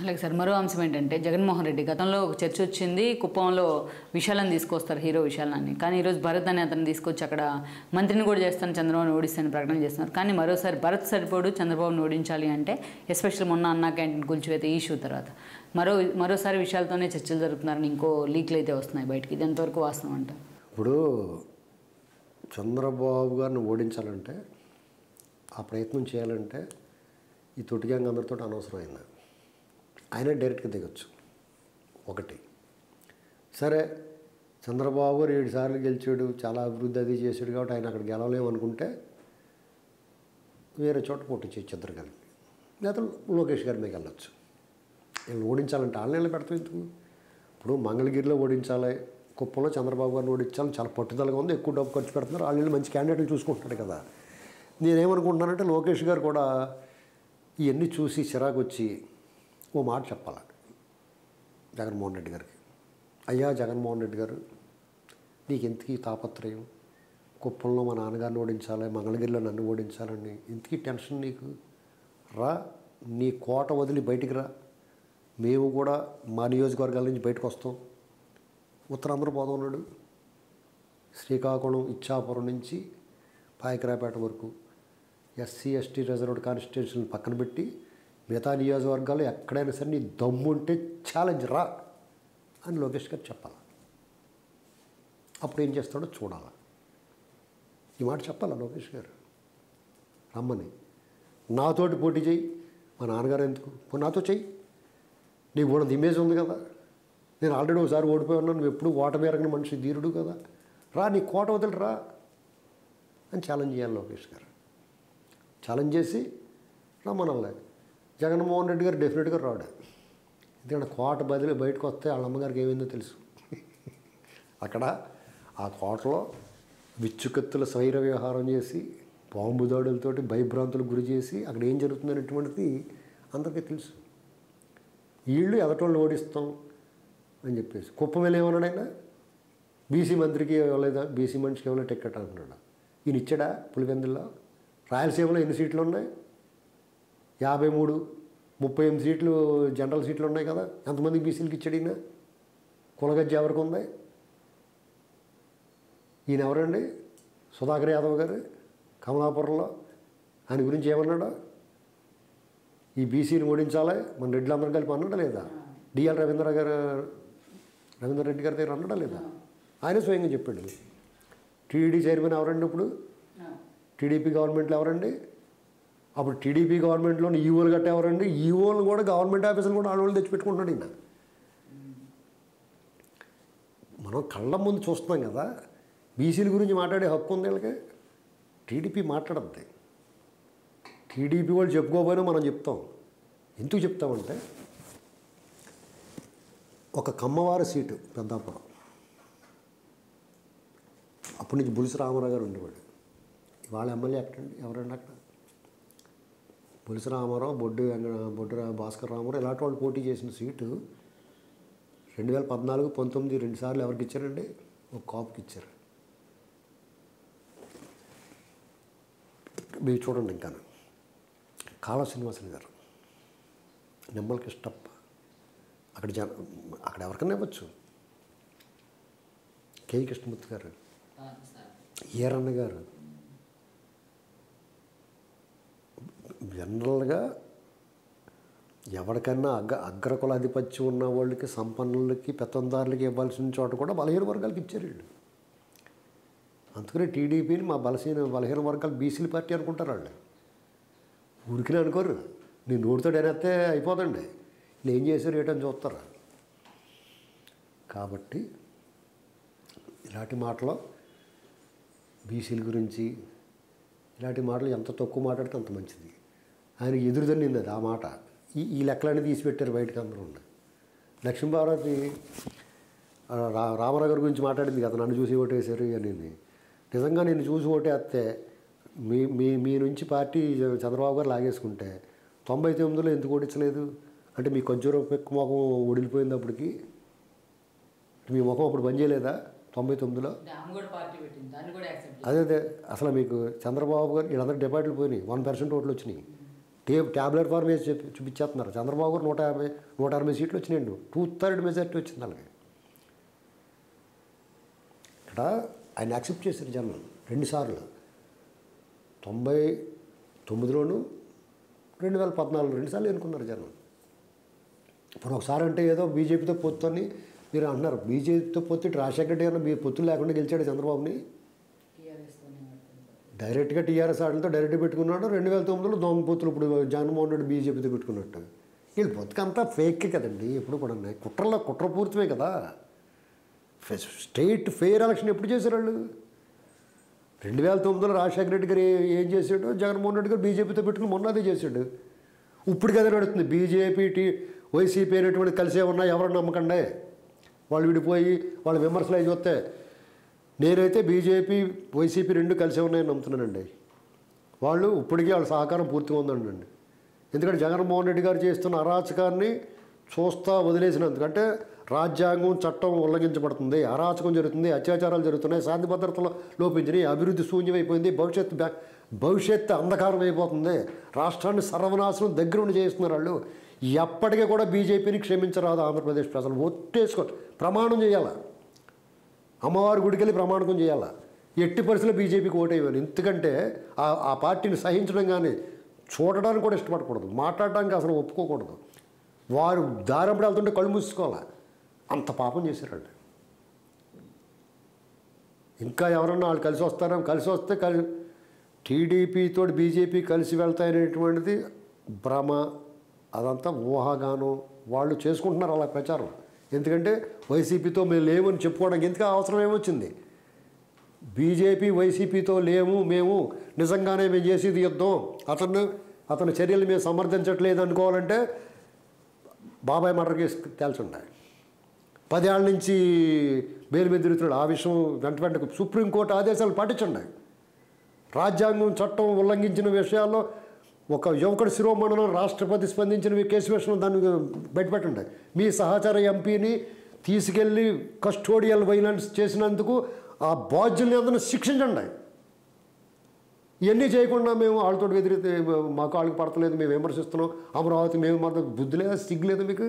అలాగే సార్ మరో అంశం ఏంటంటే జగన్మోహన్ రెడ్డి గతంలో ఒక చర్చ వచ్చింది కుప్పంలో విశాలను తీసుకొస్తారు హీరో విశాలని కానీ ఈరోజు భరత్ అనే అతను తీసుకొచ్చి అక్కడ మంత్రిని కూడా చేస్తాను చంద్రబాబుని ఓడిస్తానని ప్రకటన చేస్తున్నారు కానీ మరోసారి భరత్ సరిపోడు చంద్రబాబుని ఓడించాలి అంటే ఎస్పెషల్ మొన్న అన్నా క్యాంటీన్ కూల్చివేత ఈ ఇష్యూ తర్వాత మరో మరోసారి విషయాలతోనే చర్చలు జరుపుతున్నారని ఇంకో లీక్లు అయితే వస్తున్నాయి బయటికి ఇది ఎంతవరకు వాస్తవం అంట ఇప్పుడు చంద్రబాబు గారిని ఓడించాలంటే ఆ ప్రయత్నం చేయాలంటే ఈ తొట్టి గ్యాంగ్ అందరితో అనవసరమైంది ఆయనే డైరెక్ట్గా దిగొచ్చు ఒకటి సరే చంద్రబాబు గారు ఏడు సార్లు గెలిచాడు చాలా అభివృద్ధి అది చేశాడు కాబట్టి ఆయన అక్కడ గెలవలేము అనుకుంటే వేరే చోట పోటీ చేయొచ్చు ఇద్దరు కలిపి లేదా లోకేష్ గారి మీద వెళ్ళొచ్చు వీళ్ళు ఓడించాలంటే వాళ్ళని పెడతాం ఎందుకు ఇప్పుడు మంగళగిరిలో ఓడించాలి కుప్పంలో చంద్రబాబు గారిని ఓడించాలని చాలా పట్టుదలగా ఉంది ఎక్కువ డబ్బు ఖర్చు పెడుతున్నారు వాళ్ళు మంచి క్యాండిడేట్లు చూసుకుంటున్నాడు కదా నేనేమనుకుంటున్నానంటే లోకేష్ గారు కూడా ఇవన్నీ చూసి చిరాకు వచ్చి ఓ మాట చెప్పాలి జగన్మోహన్ రెడ్డి గారికి అయ్యా జగన్మోహన్ రెడ్డి గారు నీకు ఎంతకీ తాపత్రయం కుప్పంలో మా నాన్నగారిని ఓడించాలి మంగళగిరిలో నన్ను ఓడించాలని ఇంతకీ టెన్షన్ నీకు రా నీ కోట వదిలి బయటికి రా మేము కూడా మా నియోజకవర్గాల నుంచి బయటకు వస్తాం ఉత్తరాంధ్ర పోదాం ఉన్నాడు శ్రీకాకుళం ఇచ్చాపురం నుంచి పాయకరాపేట వరకు ఎస్సీ ఎస్టీ రిజర్వ్డ్ కాన్స్టిట్యూషన్ పక్కన పెట్టి మిగతా నియోజకవర్గాలు ఎక్కడైనా సరే నీ దమ్ముంటే ఛాలెంజ్ రా అని లోకేష్ గారు చెప్పాలి అప్పుడు ఏం చేస్తాడో చూడాలి ఈ మాట చెప్పాలా లోకేష్ గారు రమ్మని నాతోటి పోటీ చేయి మా నాన్నగారు ఎందుకు పోనీ నాతో చెయ్యి నీకు కూడా ఇమేజ్ ఉంది కదా నేను ఆల్రెడీ ఒకసారి ఓడిపోయి ఉన్నాను నువ్వు ఎప్పుడు ఓటమి ఎరగని మనిషి ధీరుడు కదా రా నీ కోట వదిలి రా అని ఛాలెంజ్ చేయాలి లోకేష్ గారు ఛాలెంజ్ చేసి రమ్మనాలి జగన్మోహన్ రెడ్డి గారు డెఫినెట్గా రాడు ఎందుకంటే కోట బదిలీ బయటకు వస్తే వాళ్ళ అమ్మగారికి ఏమైందో తెలుసు అక్కడ ఆ కోటలో విచ్చుకత్తుల స్వైర వ్యవహారం చేసి బాంబు దాడులతోటి భయభ్రాంతులకు గురి చేసి అక్కడ ఏం జరుగుతుందనేటువంటిది అందరికీ తెలుసు వీళ్ళు ఎదటోళ్ళు ఓడిస్తాం అని చెప్పేసి కుప్పం వెళ్ళి ఏమన్నాడు ఆయన బీసీ మంత్రికి ఇవ్వలేదా బీసీ మనిషికి ఏమైనా టికెట్ అంటున్నాడు ఈయన ఇచ్చాడా పులివెందుల్లో రాయలసీమలో ఎన్ని సీట్లు ఉన్నాయి యాభై మూడు ముప్పై ఎనిమిది సీట్లు జనరల్ సీట్లు ఉన్నాయి కదా ఎంతమందికి బీసీలకు ఇచ్చాడు ఈయన కులగజ్జ ఎవరికి ఉంది ఈయన ఎవరండి సుధాకర్ యాదవ్ గారు కమలాపురంలో ఆయన గురించి ఏమన్నాడు ఈ బీసీని ఓడించాలి మన రెడ్లు అందరం కలిపి అన్నాడా లేదా డిఎల్ రవీంద్ర గారు రవీంద్ర రెడ్డి గారి దగ్గర అన్నాడా లేదా ఆయన స్వయంగా చెప్పాడు టీడీ చైర్మన్ ఎవరండి ఇప్పుడు టీడీపీ గవర్నమెంట్లో ఎవరండి అప్పుడు టీడీపీ గవర్నమెంట్లో ఈఓలు గట్ట ఎవరండి ఈఓలు కూడా గవర్నమెంట్ ఆఫీసులు కూడా ఆడవాళ్ళు తెచ్చిపెట్టుకుంటున్నాడు ఈయన మనం కళ్ళ ముందు చూస్తున్నాం కదా బీసీల గురించి మాట్లాడే హక్కు ఉంది వీళ్ళకి టీడీపీ మాట్లాడద్ది టీడీపీ వాళ్ళు చెప్పుకోపోయినా మనం చెప్తాం ఎందుకు చెప్తామంటే ఒక కమ్మవారి సీటు పెద్దాపురం అప్పటి నుంచి బులిసి రామారావు గారు ఉండేవాడు వాళ్ళ ఎమ్మెల్యే ఎక్కడండి ఎవరండి అక్కడ బులిసి రామారావు బొడ్డు వెంకట బొడ్డు రా- భాస్కర్ రామారావు ఇలాంటి వాళ్ళు పోటీ చేసిన సీటు రెండు వేల పద్నాలుగు పంతొమ్మిది రెండు సార్లు ఎవరికి ఇచ్చారండి ఒక కాపుకి ఇచ్చారు మీరు చూడండి ఇంకా కాళ శ్రీనివాసన్ గారు నిమ్మల కృష్ణప్ప అక్కడ జన అక్కడ ఎవరికైనా ఇవ్వచ్చు కే కృష్ణమూర్తి గారు ఈరన్న గారు జనరల్గా ఎవరికైనా అగ్ర అగ్రకులాధిపత్యం ఉన్న వాళ్ళకి సంపన్నులకి పెత్తందారులకి ఇవ్వాల్సిన చోట కూడా బలహీన వర్గాలకు ఇచ్చారు వీళ్ళు అందుకనే టీడీపీని మా బలహీన బలహీన వర్గాలు బీసీల పార్టీ అనుకుంటారు వాళ్ళు ఊరికినే అనుకోరు నీ నోటితో డైరెక్తే అయిపోదండి వీళ్ళు ఏం చేశారు ఏంటని చూస్తారు కాబట్టి ఇలాంటి మాటలు బీసీల గురించి ఇలాంటి మాటలు ఎంత తక్కువ మాట్లాడితే అంత మంచిది ఆయన ఎదురుదల్లింది అది ఆ మాట ఈ ఈ లెక్కలన్నీ తీసిపెట్టారు బయటకు అందరూ ఉండి లక్ష్మీపార్వతి ఆ, రా రామారావు గారి గురించి మాట్లాడింది కదా నన్ను చూసి ఓటేశారు అని నిజంగా నేను చూసి ఓటేస్తే మీ మీ మీ నుంచి పార్టీ చంద్రబాబు గారు లాగేసుకుంటే తొంభై తొమ్మిదిలో ఎందుకు ఓడించలేదు అంటే మీ కొంచెం పెక్కు ముఖం ఒడిలిపోయింది అప్పటికి మీ ముఖం అప్పుడు బంద్ చేయలేదా తొంభై తొమ్మిదిలో ఆమె కూడా పార్టీ పెట్టింది దాన్ని కూడా యాక్సెప్ట్ అదే అదే అసలు మీకు చంద్రబాబు గారు వీళ్ళందరూ డిపాజిట్లు పోయినాయి వన్ పర్సెంట్ ఓట్లు వచ్చినాయి టే ట్యాబ్లెట్ ఫార్మ్ వేసి చెప్పి చూపించేస్తున్నారు చంద్రబాబు గారు నూట యాభై నూట అరవై సీట్లు వచ్చినాయండి టూ థర్డ్ మెజార్టీ వచ్చింది అలాగే ఇక్కడ ఆయన యాక్సెప్ట్ చేశారు జనం రెండుసార్లు తొంభై తొమ్మిదిలోను రెండు వేల పద్నాలుగు రెండుసార్లు ఎన్నుకున్నారు జనం ఇప్పుడు ఒకసారి అంటే ఏదో బీజేపీతో పొత్తు అని మీరు అంటున్నారు బీజేపీతో పొత్తు ఇటు రాజశేఖర రెడ్డి గారు మీ పొత్తులు లేకుండా గెలిచాడు చంద్రబాబుని డైరెక్ట్గా టీఆర్ఎస్ ఆటలతో డైరెక్ట్ పెట్టుకున్నాడు రెండు వేల తొమ్మిదిలో దొంగ పొత్తులు ఇప్పుడు జగన్మోహన్ రెడ్డి బీజేపీతో పెట్టుకున్నట్టు వీళ్ళ పొత్తుకంతా ఫేక్ కదండి ఎప్పుడు కూడా కుట్రలో కుట్రపూరితమే కదా ఫె- స్టేట్ ఫెయిర్ ఎలక్షన్ ఎప్పుడు చేశారు వాళ్ళు రెండు వేల తొమ్మిదిలో రాజశేఖర రెడ్డి గారు ఏ- ఏం చేశాడు జగన్మోహన్ రెడ్డి గారు బీజేపీతో పెట్టుకుని మొన్న అదే చేశాడు ఇప్పుడు కదా నడుస్తుంది బీజేపీ టీ వైసీపీ అనేటువంటి కలిసే ఉన్నా ఎవరు నమ్మకండే వాళ్ళు విడిపోయి వాళ్ళ విమర్శలు అవి చూస్తే నేనైతే బీజేపీ వైసీపీ రెండు కలిసే ఉన్నాయని నమ్ముతున్నానండి వాళ్ళు ఇప్పటికీ వాళ్ళ సహకారం పూర్తిగా ఉందండి ఎందుకంటే జగన్మోహన్ రెడ్డి గారు చేస్తున్న అరాచకాన్ని చూస్తా వదిలేసినందుకు అంటే రాజ్యాంగం చట్టం ఉల్లంఘించబడుతుంది అరాచకం జరుగుతుంది అత్యాచారాలు జరుగుతున్నాయి శాంతి భద్రతలు లోపించినాయి అభివృద్ధి శూన్యమైపోయింది భవిష్యత్తు బ్యా- భవిష్యత్తు అంధకారం అయిపోతుంది రాష్ట్రాన్ని సర్వనాశనం దగ్గరుండి చేస్తున్నారు వాళ్ళు ఎప్పటికీ కూడా బీజేపీని క్షమించరాదు ఆంధ్రప్రదేశ్ ప్రజలు ఒట్టేసుకో ప్రమాణం చేయాలి అమ్మవారి గుడికి వెళ్ళి ప్రమాణకం చేయాలా ఎట్టి పరిస్థితుల్లో బీజేపీకి ఓటేయాలి ఎందుకంటే ఆ ఆ పార్టీని సహించడం కానీ చూడడానికి కూడా ఇష్టపడకూడదు మాట్లాడడానికి అసలు ఒప్పుకోకూడదు వారు దారంపడి వెళ్తుంటే కళ్ళు మూసుకోవాలి అంత పాపం చేశారండి ఇంకా ఎవరన్నా వాళ్ళు కలిసి వస్తారో కలిసి వస్తే కలిసి టీడీపీతో బీజేపీ కలిసి వెళ్తాయనేటువంటిది భ్రమ అదంతా ఊహాగానం వాళ్ళు చేసుకుంటున్నారు అలా ప్రచారం ఎందుకంటే వైసీపీతో మేము లేమని చెప్పుకోవడానికి ఎందుకు అవసరం ఏమొచ్చింది బీజేపీ వైసీపీతో లేము మేము నిజంగానే మేము చేసేది యుద్ధం అతను అతని చర్యలు మేము సమర్థించట్లేదు అనుకోవాలంటే బాబాయ్ మర్డర్ కేసు తేల్చుండాలి పదేళ్ళ నుంచి బెయిల్ మీద తిరుగుతున్నాడు ఆ విషయం వెంట వెంటకు సుప్రీంకోర్టు ఆదేశాలు పాటించండి రాజ్యాంగం చట్టం ఉల్లంఘించిన విషయాల్లో ఒక యువకుడు శిరోమణను రాష్ట్రపతి స్పందించిన కేసు విషయంలో దాన్ని బయటపెట్టండి మీ సహచార ఎంపీని తీసుకెళ్ళి కస్టోడియల్ వైలెన్స్ చేసినందుకు ఆ బాధ్యుల్ని అందరిని శిక్షించండి ఇవన్నీ చేయకుండా మేము వాళ్ళతో ఎదిరితే మాకు వాళ్ళకి పడతలేదు మేము విమర్శిస్తున్నాం అమరావతి మేము మాత్రం బుద్ధి లేదా సిగ్గు లేదా మీకు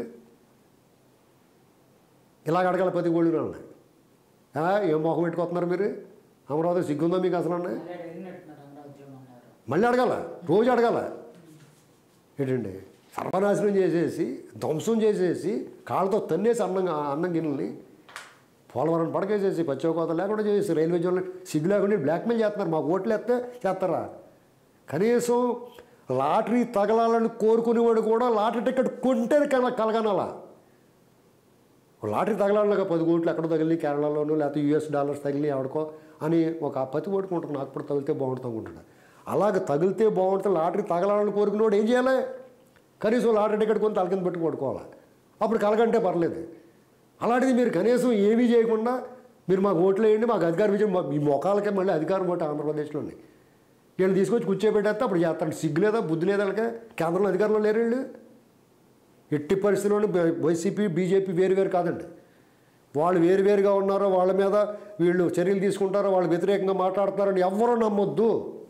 ఇలాగ అడగాల ప్రతి గోళ్ళు ఉన్నాయి ఏం మొహం పెట్టుకొస్తున్నారు మీరు అమరావతి సిగ్గుందా మీకు అసలు అన్నాయి మళ్ళీ అడగాల రోజు అడగాల ఏంటండి సర్వనాశనం చేసేసి ధ్వంసం చేసేసి కాళ్ళతో తన్నేసి అన్నం అన్నం గిన్నెల్ని పోలవరం పడకేసేసి పశ్చిమకోత లేకుండా చేసి రైల్వే జోన్ సిగ్గు లేకుండా బ్లాక్మెయిల్ చేస్తున్నారు మాకు ఓట్లు ఎత్తే చేస్తారా కనీసం లాటరీ తగలాలని కోరుకునేవాడు కూడా లాటరీ టికెట్ కొంటేనే కల కలగనాలా లాటరీ తగలాలగా పది కోట్లు ఎక్కడ తగిలి కేరళలోనూ లేకపోతే యూఎస్ డాలర్స్ తగిలి ఎవడికో అని ఒక పతి ఓటుకుంటారు నాకు కూడా తగిలితే బాగుంటుంది అనుకుంటాడు అలాగ తగిలితే బాగుంటుంది లాటరీ తగలాలని కోరుకునేవాడు ఏం చేయాలి కనీసం లాటరీ టికెట్ కొని తల కింద పెట్టి పడుకోవాలి అప్పుడు కలగంటే పర్లేదు అలాంటిది మీరు కనీసం ఏమీ చేయకుండా మీరు మాకు ఓట్లు వేయండి మాకు అధికారం ఇచ్చి మా- మీ మొఖాలకే మళ్ళీ అధికారం ఒకటి ఆంధ్రప్రదేశ్లోని వీళ్ళు తీసుకొచ్చి కూర్చోబెట్టేస్తే అప్పుడు చేస్తాడు సిగ్గు లేదా బుద్ధి లేదా వాళ్ళకి కేంద్రంలో అధికారంలో లేరు వీళ్ళు ఎట్టి పరిస్థితుల్లోనూ బై- వైసీపీ బీజేపీ వేరు వేరు కాదండి వాళ్ళు వేరు వేరుగా ఉన్నారో వాళ్ళ మీద వీళ్ళు చర్యలు తీసుకుంటారో వాళ్ళు వ్యతిరేకంగా మాట్లాడుతున్నారని ఎవ్వరూ నమ్మొద్దు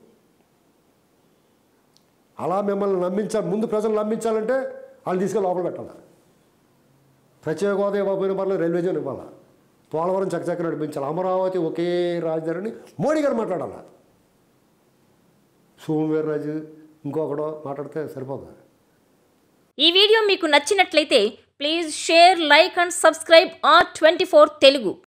అలా మిమ్మల్ని నమ్మించాలి ముందు ప్రజలు నమ్మించాలంటే వాళ్ళు తీసుకెళ్ళి లోపల పెట్టాలి ప్రత్యేక హోదా ఇవ్వకపోయిన పర్లేదు రైల్వే జోన్ ఇవ్వాలి పోలవరం చక్కచక్క నడిపించాలి అమరావతి ఒకే రాజధానిని మోడీ గారు మాట్లాడాలి సోమవీర్రాజు ఇంకొకడో మాట్లాడితే సరిపోతుంది ఈ వీడియో మీకు నచ్చినట్లయితే please share like and subscribe R twenty Telugu